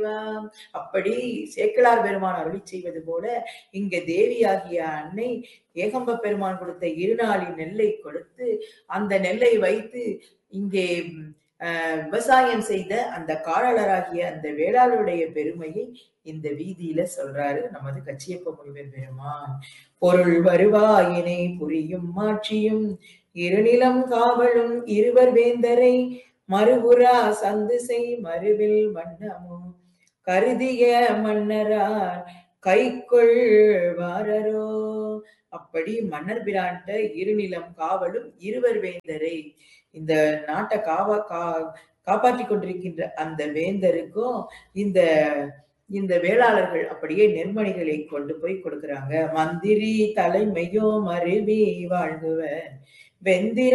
அப்படி சேக்கிழார் பெருமான் அருளி செய்வது போல இங்க தேவியாகிய அன்னை ஏகம்ப பெருமான் கொடுத்த இருநாளி நெல்லை கொடுத்து அந்த நெல்லை வைத்து இங்கே அஹ், விவசாயம் செய்த அந்த காலாளராகிய அந்த வேளாளருடைய பெருமையை இந்த வீதியில சொல்றாரு நமது கச்சியப்ப முனிவர் பெருமான் பொருள் வருவாயினை புரியும் மாட்சியும் இருநிலம் காவலும் இருவர் வேந்தரை மறுபுறா சந்து செய் மறுவில் வண்ணமும் கருதிய மன்னரார் கைக்கொள்வாரரோ அப்படி மன்னர் பிரான்ட்ட இருநிலம் காவலும் இருவர் வேந்தரை இந்த நாட்டை காவா கா காப்பாற்றி கொண்டிருக்கின்ற அந்த வேந்தருக்கும் இந்த இந்த வேளாளர்கள் அப்படியே நெற்மணிகளை கொண்டு போய் கொடுக்கறாங்க மந்திரி தலைமையோ மருவி வாழ்குவர் வெந்திர